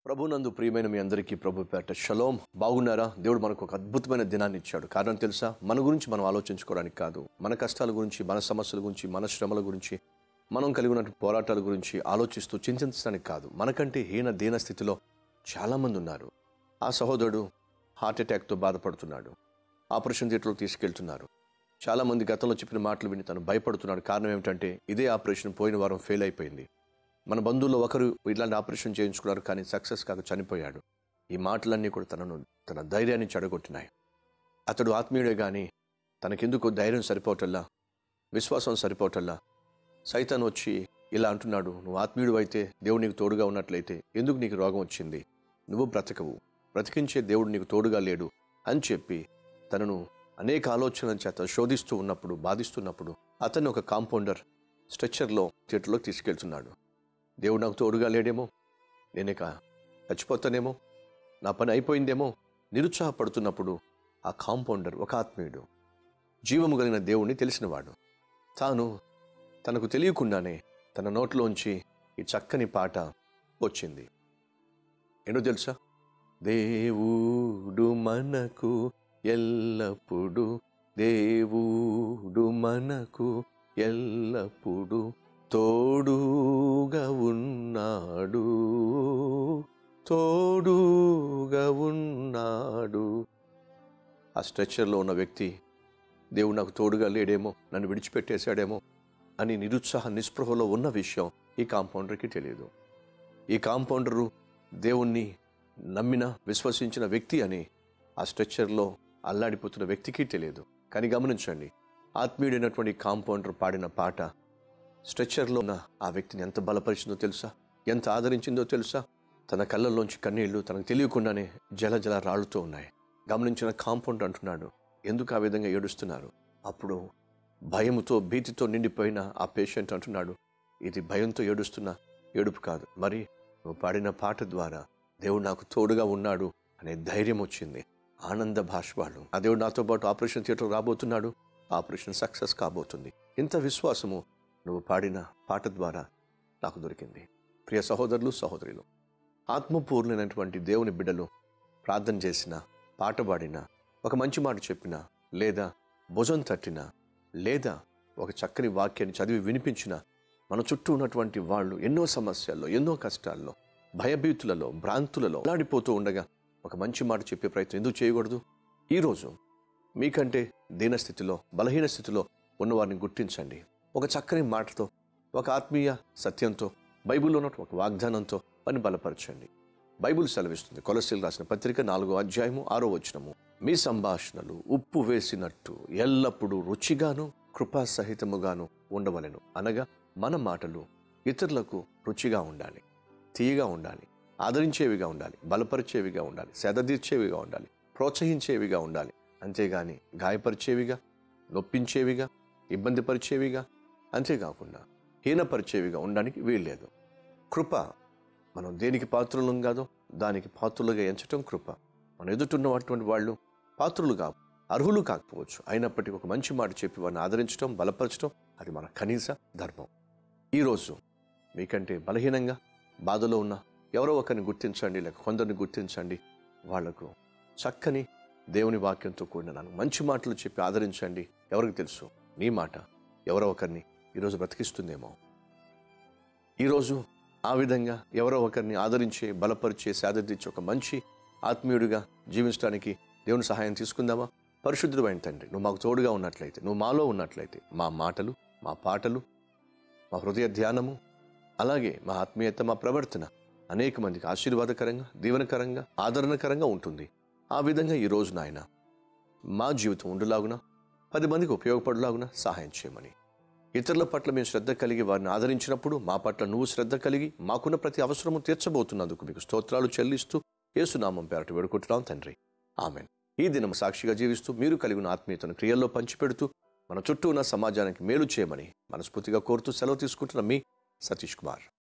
ప్రభునందు ప్రియమైన మీ అందరికీ ప్రభు పేట షలోం బాగున్నారా దేవుడు మనకు ఒక అద్భుతమైన దినాన్ని ఇచ్చాడు కారణం తెలుసా మన గురించి మనం ఆలోచించుకోవడానికి కాదు మన కష్టాల గురించి మన సమస్యల గురించి మన శ్రమల గురించి మనం కలిగి ఉన్న పోరాటాల గురించి ఆలోచిస్తూ చింతించడానికి కాదు మనకంటే హీన దీన స్థితిలో చాలామంది ఉన్నారు ఆ సహోదరుడు హార్ట్ అటాక్తో బాధపడుతున్నాడు ఆపరేషన్ థియేటర్లో తీసుకెళ్తున్నారు చాలామంది గతంలో చెప్పిన మాటలు విని తను భయపడుతున్నాడు కారణం ఏమిటంటే ఇదే ఆపరేషన్ పోయిన వారం ఫెయిల్ అయిపోయింది మన బంధువుల్లో ఒకరు ఇలాంటి ఆపరేషన్ చేయించుకున్నారు కానీ సక్సెస్ కాక చనిపోయాడు ఈ మాటలన్నీ కూడా తనను తన ధైర్యాన్ని చెడగొట్టినాయి అతడు ఆత్మీయుడే కానీ తనకెందుకు ధైర్యం సరిపోవటల్లా విశ్వాసం సరిపోవటల్లా సైతాన్ వచ్చి ఇలా అంటున్నాడు నువ్వు ఆత్మీయుడు అయితే దేవుడు నీకు తోడుగా ఉన్నట్లయితే ఎందుకు నీకు రోగం వచ్చింది నువ్వు బ్రతకవు బ్రతికించే దేవుడు నీకు తోడుగా లేడు అని చెప్పి తనను అనేక ఆలోచనల చేత శోధిస్తూ ఉన్నప్పుడు బాధిస్తున్నప్పుడు అతన్ని ఒక కాంపౌండర్ స్ట్రెచ్చర్లో థియేటర్లోకి తీసుకెళ్తున్నాడు దేవుడు నాకు తోడుగా లేడేమో నేనిక చచ్చిపోతానేమో నా పని అయిపోయిందేమో నిరుత్సాహపడుతున్నప్పుడు ఆ కాంపౌండర్ ఒక ఆత్మీయుడు జీవము కలిగిన దేవుణ్ణి తెలిసినవాడు తాను తనకు తెలియకుండానే తన నోట్లోంచి ఈ చక్కని పాట వచ్చింది ఏంటో తెలుసా దేవుడు మనకు ఎల్లప్పుడు దేవుడు మనకు ఎల్లప్పుడు తోడుగా ఉన్నాడు తోడుగా ఉన్నాడు ఆ స్ట్రెచ్చర్లో ఉన్న వ్యక్తి దేవుడు నాకు తోడుగా లేడేమో నన్ను విడిచిపెట్టేశాడేమో అని నిరుత్సాహ నిస్పృహలో ఉన్న విషయం ఈ కాంపౌండర్కి తెలియదు ఈ కాంపౌండరు దేవుణ్ణి నమ్మిన విశ్వసించిన వ్యక్తి అని ఆ స్ట్రెచ్చర్లో అల్లాడిపోతున్న వ్యక్తికి తెలియదు కానీ గమనించండి ఆత్మీయుడైనటువంటి కాంపౌండర్ పాడిన పాట స్ట్రెచ్చర్లో ఉన్న ఆ వ్యక్తిని ఎంత బలపరిచిందో తెలుసా ఎంత ఆదరించిందో తెలుసా తన కళ్ళల్లోంచి కన్నీళ్లు తనకు తెలియకుండానే జల జల రాళ్ళుతూ ఉన్నాయి గమనించిన కాంపౌండర్ అంటున్నాడు ఎందుకు ఆ విధంగా ఏడుస్తున్నారు అప్పుడు భయముతో భీతితో నిండిపోయిన ఆ పేషెంట్ అంటున్నాడు ఇది భయంతో ఏడుస్తున్న ఏడుపు కాదు మరి నువ్వు పాడిన పాట ద్వారా దేవుడు నాకు తోడుగా ఉన్నాడు అనే ధైర్యం వచ్చింది ఆనంద భాష్వాలు ఆ దేవుడు నాతో పాటు ఆపరేషన్ థియేటర్ రాబోతున్నాడు ఆపరేషన్ సక్సెస్ కాబోతుంది ఇంత విశ్వాసము నువ్వు పాడిన పాట ద్వారా నాకు దొరికింది ప్రియ సహోదరులు సహోదరులు ఆత్మపూర్ణమైనటువంటి దేవుని బిడ్డలు ప్రార్థన చేసిన పాట పాడిన ఒక మంచి మాట చెప్పిన లేదా భుజం తట్టిన లేదా ఒక చక్కని వాక్యాన్ని చదివి వినిపించిన మన చుట్టూ ఉన్నటువంటి వాళ్ళు ఎన్నో సమస్యల్లో ఎన్నో కష్టాల్లో భయభీతులలో భ్రాంతులలో అలాడిపోతూ ఉండగా ఒక మంచి మాట చెప్పే ప్రయత్నం ఎందుకు చేయకూడదు ఈరోజు మీకంటే దీనస్థితిలో బలహీన స్థితిలో ఉన్నవారిని గుర్తించండి ఒక చక్కని మాటతో ఒక ఆత్మీయ సత్యంతో బైబిల్లో ఉన్న ఒక వాగ్దానంతో పని బలపరచండి బైబిల్ సెలవిస్తుంది కొలసీలు రాసిన పత్రిక నాలుగో అధ్యాయము ఆరో వచనము మీ సంభాషణలు ఉప్పు వేసినట్టు ఎల్లప్పుడూ రుచిగాను కృపా సహితముగాను ఉండవలెను అనగా మన మాటలు ఇతరులకు రుచిగా ఉండాలి తీయగా ఉండాలి ఆదరించేవిగా ఉండాలి బలపరిచేవిగా ఉండాలి సెదదీర్చేవిగా ఉండాలి ప్రోత్సహించేవిగా ఉండాలి అంతేగాని గాయపరిచేవిగా నొప్పించేవిగా ఇబ్బందిపరిచేవిగా అంతేకాకుండా హీనపరిచేవిగా ఉండడానికి వీల్లేదు కృప మనం దేనికి పాత్రులం కాదో దానికి పాత్రులుగా ఎంచటం కృప మన ఎదుటిన్నటువంటి వాళ్ళు పాత్రులు కావు అర్హులు కాకపోవచ్చు అయినప్పటికీ ఒక మంచి మాట చెప్పి వారిని ఆదరించడం బలపరచడం అది మన కనీస ధర్మం ఈరోజు మీకంటే బలహీనంగా బాధలో ఉన్న ఎవరో ఒకరిని గుర్తించండి లేక కొందరిని గుర్తించండి వాళ్లకు చక్కని దేవుని వాక్యంతో కూడిన నాకు మంచి మాటలు చెప్పి ఆదరించండి ఎవరికి తెలుసు నీ మాట ఎవరో ఒకరిని ఈరోజు బ్రతికిస్తుందేమో ఈరోజు ఆ విధంగా ఎవరో ఒకరిని ఆదరించే బలపరిచే సాధించే ఒక మంచి ఆత్మీయుడిగా జీవించడానికి దేవుని సహాయం తీసుకుందామా పరిశుద్ధుడు అయిన తండ్రి నువ్వు మాకు తోడుగా ఉన్నట్లయితే నువ్వు మాలో ఉన్నట్లయితే మా మాటలు మా పాటలు మా హృదయ ధ్యానము అలాగే మా ఆత్మీయత మా ప్రవర్తన అనేక మందికి ఆశీర్వాదకరంగా దీవెనకరంగా ఆదరణకరంగా ఉంటుంది ఆ విధంగా ఈ రోజు నాయన మా జీవితం ఉండులాగున పది మందికి ఉపయోగపడలాగున సహాయం చేయమని ఇతరుల పట్ల మేము శ్రద్ధ కలిగి వారిని ఆదరించినప్పుడు మా పట్ల నువ్వు శ్రద్ధ కలిగి మాకున్న ప్రతి అవసరము తీర్చబోతున్నందుకు మీకు స్తోత్రాలు చెల్లిస్తూ యేసునామం పేరట వేడుకుంటున్నాం తండ్రి ఆమెన్ ఈ దినం సాక్షిగా జీవిస్తూ మీరు కలిగిన ఆత్మీయతను క్రియల్లో పంచిపెడుతూ మన చుట్టూ ఉన్న సమాజానికి మేలు చేయమని మనస్ఫూర్తిగా కోరుతూ సెలవు తీసుకుంటున్న మీ సతీష్ కుమార్